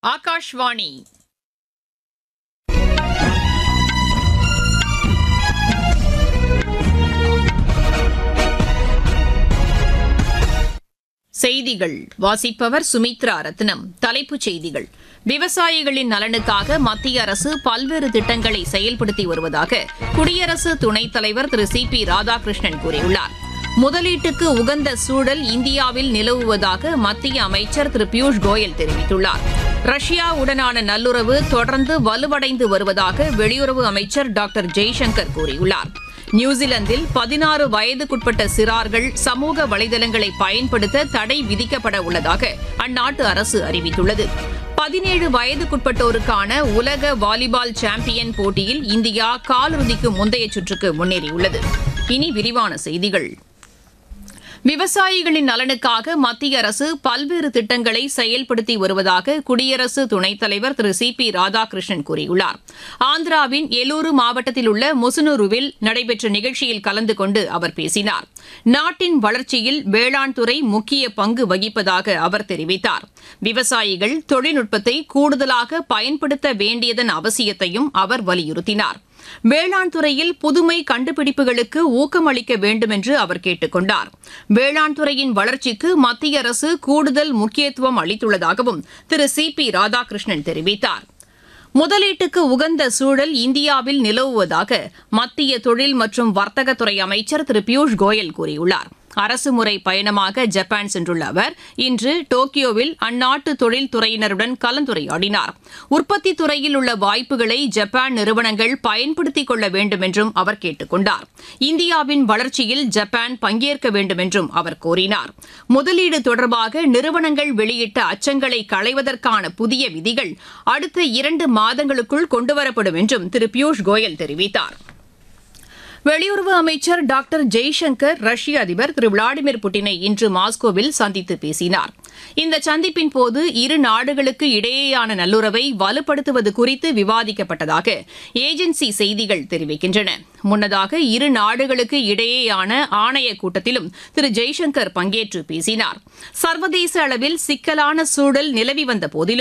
ஆகாஷ்வாணி செய்திகள் வாசிப்பவர் சுமித்ரா ரத்னம் தலைப்புச் செய்திகள் விவசாயிகளின் நலனுக்காக மத்திய அரசு பல்வேறு திட்டங்களை செயல்படுத்தி வருவதாக குடியரசு துணைத் தலைவர் திரு சி பி ராதாகிருஷ்ணன் கூறியுள்ளார் முதலீட்டுக்கு உகந்த சூழல் இந்தியாவில் நிலவுவதாக மத்திய அமைச்சர் திரு பியூஷ் கோயல் தெரிவித்துள்ளார் ரஷ்யாவுடனான நல்லுறவு தொடர்ந்து வலுவடைந்து வருவதாக வெளியுறவு அமைச்சர் டாக்டர் ஜெய்சங்கர் கூறியுள்ளார் நியூசிலாந்தில் பதினாறு வயதுக்குட்பட்ட சிறார்கள் சமூக வலைதளங்களை பயன்படுத்த தடை விதிக்கப்பட உள்ளதாக அந்நாட்டு அரசு அறிவித்துள்ளது பதினேழு வயதுக்குட்பட்டோருக்கான உலக வாலிபால் சாம்பியன் போட்டியில் இந்தியா காலிறுதிக்கு முந்தைய சுற்றுக்கு முன்னேறியுள்ளது இனி விரிவான செய்திகள் விவசாயிகளின் நலனுக்காக மத்திய அரசு பல்வேறு திட்டங்களை செயல்படுத்தி வருவதாக குடியரசு துணைத் தலைவர் திரு சி பி ராதாகிருஷ்ணன் கூறியுள்ளார் ஆந்திராவின் எலூரு மாவட்டத்தில் உள்ள முசுனூருவில் நடைபெற்ற நிகழ்ச்சியில் கலந்து கொண்டு அவர் பேசினார் நாட்டின் வளர்ச்சியில் வேளாண் துறை முக்கிய பங்கு வகிப்பதாக அவர் தெரிவித்தார் விவசாயிகள் தொழில்நுட்பத்தை கூடுதலாக பயன்படுத்த வேண்டியதன் அவசியத்தையும் அவர் வலியுறுத்தினார் வேளாண் துறையில் புதுமை கண்டுபிடிப்புகளுக்கு ஊக்கமளிக்க வேண்டும் என்று அவர் கேட்டுக் கொண்டார் வேளாண் துறையின் வளர்ச்சிக்கு மத்திய அரசு கூடுதல் முக்கியத்துவம் அளித்துள்ளதாகவும் திரு சி பி ராதாகிருஷ்ணன் தெரிவித்தார் முதலீட்டுக்கு உகந்த சூழல் இந்தியாவில் நிலவுவதாக மத்திய தொழில் மற்றும் வர்த்தகத்துறை அமைச்சர் திரு பியூஷ் கோயல் கூறியுள்ளார் அரசுமுறை பயணமாக ஜப்பான் சென்றுள்ள அவர் இன்று டோக்கியோவில் அந்நாட்டு தொழில்துறையினருடன் கலந்துரையாடினார் உற்பத்தி துறையில் உள்ள வாய்ப்புகளை ஜப்பான் நிறுவனங்கள் பயன்படுத்திக் கொள்ள வேண்டும் என்றும் அவர் கேட்டுக் கொண்டார் இந்தியாவின் வளர்ச்சியில் ஜப்பான் பங்கேற்க வேண்டும் என்றும் அவர் கூறினார் முதலீடு தொடர்பாக நிறுவனங்கள் வெளியிட்ட அச்சங்களை களைவதற்கான புதிய விதிகள் அடுத்த இரண்டு மாதங்களுக்குள் கொண்டுவரப்படும் என்றும் திரு பியூஷ் கோயல் தெரிவித்தார் வெளியுறவு அமைச்சர் டாக்டர் ஜெய்சங்கர் ரஷ்ய அதிபர் திரு விளாடிமிர் புட்டினை இன்று மாஸ்கோவில் சந்தித்து பேசினார் இந்த சந்திப்பின் போது இரு நாடுகளுக்கு இடையேயான நல்லுறவை வலுப்படுத்துவது குறித்து விவாதிக்கப்பட்டதாக ஏஜென்சி செய்திகள் தெரிவிக்கின்றன முன்னதாக இரு நாடுகளுக்கு இடையேயான ஆணைய கூட்டத்திலும் திரு ஜெய்சங்கர் பங்கேற்று பேசினார் சர்வதேச அளவில் சிக்கலான சூழல் நிலவி வந்த போதிலும்